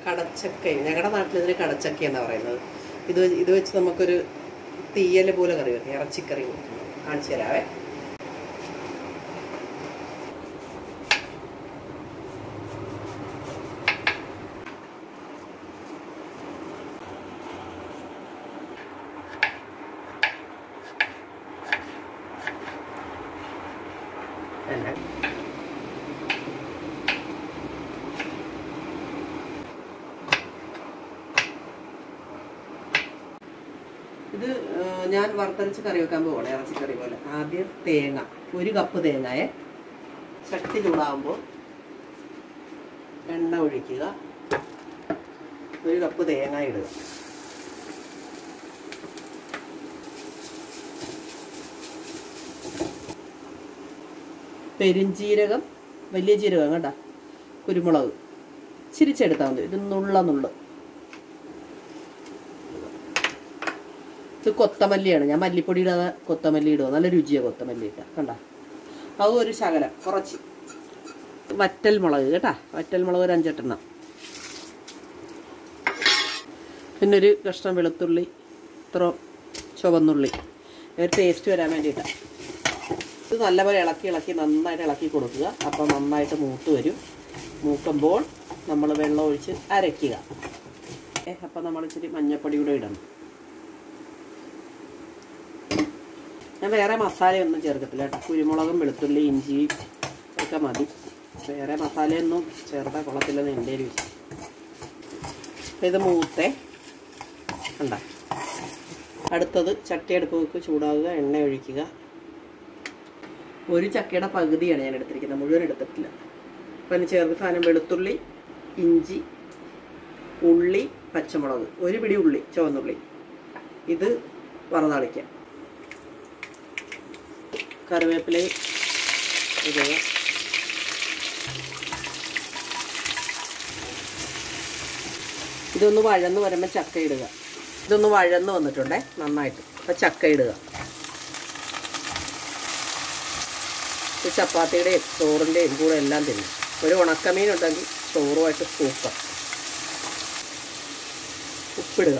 കടച്ചക്ക ഞങ്ങളുടെ നാട്ടിൽ ഇതിന് കടച്ചക്ക എന്നാ പറയുന്നത് ഇത് വെച്ച് ഇത് വെച്ച് നമുക്കൊരു തീയൽ പോലെ കറി വെക്കാം ഇറച്ചിക്കറി വെക്കാം. കാണിച്ചു തരാവേ എന്നെ ഇത് ആ, ഞാൻ വറുത്തരച്ച് കറി വെക്കാൻ പോവാണ് ഇറച്ചിക്കറി പോലെ ആദ്യം തേങ്ങ ഒരു കപ്പ് തേങ്ങയെ ശക്തി ചൂടാകുമ്പോൾ എണ്ണ ഒഴിക്കുക ഒരു കപ്പ് തേങ്ങ ഇടുക പെരുംജീരകം വലിയ ജീരകം കേട്ടോ കുരുമുളക് ചിരിച്ചെടുത്താൽ മതി ഇത് നുള്ള നുള്ള് ഇത് കൊത്തമല്ലിയാണ് ഞാൻ മല്ലിപ്പൊടി ഇടാതെ കൊത്തമല്ലി ഇടുക നല്ല രുചിയാണ് കൊത്തമല്ലി ഇട്ട കണ്ട അത് ഒരു ശകലം കുറച്ച് വറ്റൽ മുളക് കേട്ടാ വറ്റൽ മുളക് ഒരു അഞ്ചെട്ടെണ്ണം പിന്നെ ഒരു കഷ്ണം വെളുത്തുള്ളി ഇത്ര ചുവന്നുള്ളി ഒരു ടേസ്റ്റ് വരാൻ വേണ്ടിയിട്ടാണ് ഇത് നല്ലപോലെ ഇളക്കി ഇളക്കി നന്നായിട്ട് ഇളക്കി കൊടുക്കുക അപ്പോൾ നന്നായിട്ട് മൂത്ത് വരും മൂക്കുമ്പോൾ നമ്മൾ വെള്ളം ഒഴിച്ച് അരയ്ക്കുക ഏ അപ്പം നമ്മൾ ഇച്ചിരി മഞ്ഞപ്പൊടി കൂടെ ഇടണം ഞാൻ വേറെ മസാലയൊന്നും ചേർക്കത്തില്ല കേട്ടോ കുരുമുളകും വെളുത്തുള്ളി ഇഞ്ചി ഒക്കെ മതി വേറെ മസാലയൊന്നും ചേർത്താൽ കൊള്ളത്തില്ലെന്ന് എൻ്റെ ഒരു വിഷയം അപ്പം ഇത് മൂത്തേ കണ്ട അടുത്തത് ചട്ടി അടുപ്പ് വെക്ക് ചൂടാവുക എണ്ണ ഒഴിക്കുക ഒരു ചക്കയുടെ പകുതിയാണ് ഞാൻ എടുത്തിരിക്കുന്നത് മുഴുവൻ എടുത്തിട്ടില്ല അപ്പം അതിന് ചേർത്ത് സാധനം വെളുത്തുള്ളി ഇഞ്ചി ഉള്ളി പച്ചമുളക് ഒരു പിടി ഉള്ളി ചുവന്നുള്ളി ഇത് വറതാളിക്കാം കറിവേപ്പില ഇടുക ഇതൊന്ന് വഴന്ന് വരുമ്പോൾ ചക്ക ഇടുക ഇതൊന്ന് വഴന്ന് വന്നിട്ടുണ്ടേ നന്നായിട്ട് അപ്പം ചക്ക ഇടുക ഇത് ചപ്പാത്തിയുടെയും ചോറിൻ്റെയും കൂടെ എല്ലാം തിന്നും ഒരു ഉണക്കമീൻ ഉണ്ടെങ്കിൽ ചോറുമായിട്ട് സൂപ്പർ ഉപ്പിടുക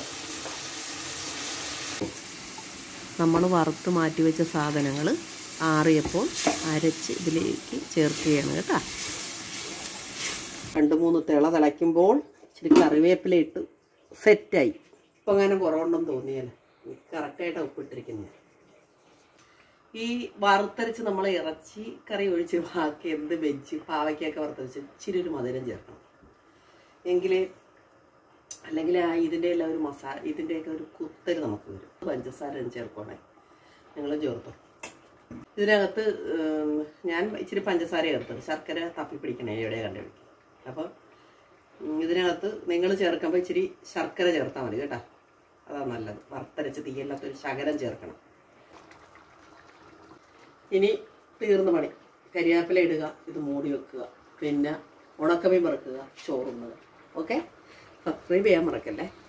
നമ്മൾ വറുത്ത് മാറ്റി വെച്ച സാധനങ്ങൾ ആറിയപ്പോൾ അരച്ച് ഇതിലേക്ക് ചേർക്കുകയാണ് കേട്ടോ രണ്ട് മൂന്ന് തിള തിളയ്ക്കുമ്പോൾ ഇച്ചിരി കറിവേപ്പില ഇട്ട് സെറ്റായി ഇപ്പം അങ്ങനെ കുറവുണ്ടെന്ന് തോന്നിയാൽ കറക്റ്റായിട്ടാണ് ഉപ്പിട്ടിരിക്കുന്നത് ഈ വറുത്തരച്ച് നമ്മൾ ഇറച്ചി കറി ഒഴിച്ച് ബാക്കി എന്ത് വെജ് പാവയ്ക്കൊക്കെ വറുത്തരച്ച് ഇച്ചിരി ഒരു മധുരം ചേർക്കണം എങ്കിലേ അല്ലെങ്കിൽ ആ ഇതിൻ്റെ എല്ലാം ഒരു മസാല ഇതിൻ്റെയൊക്കെ ഒരു കുത്തൽ നമുക്ക് വരും പഞ്ചസാര ചേർക്കുവാണേ നിങ്ങൾ ചേർത്തോ ഇതിനകത്ത് ഉം, ഞാൻ ഇച്ചിരി പഞ്ചസാര ചേർത്തത് ശർക്കര തപ്പി പിടിക്കണേ എവിടെ കണ്ടുപിടിക്കും അപ്പം ഉം, ഇതിനകത്ത് നിങ്ങൾ ചേർക്കുമ്പോൾ ഇച്ചിരി ശർക്കര ചേർത്താൽ മതി കേട്ടോ അതാണ് നല്ലത് വറുത്തരച്ച് തീയല്ലാത്ത ഒരു ശകലം ചേർക്കണം ഇനി തീർന്ന പണി കരിയാപ്പില ഇടുക ഇത് മൂടി വെക്കുക പിന്നെ ഉണക്കമീൻ വറുക്കുക ചോറുണ്ണുക ഓക്കെ സബ്സ്ക്രൈബ് ചെയ്യാൻ മറക്കല്ലേ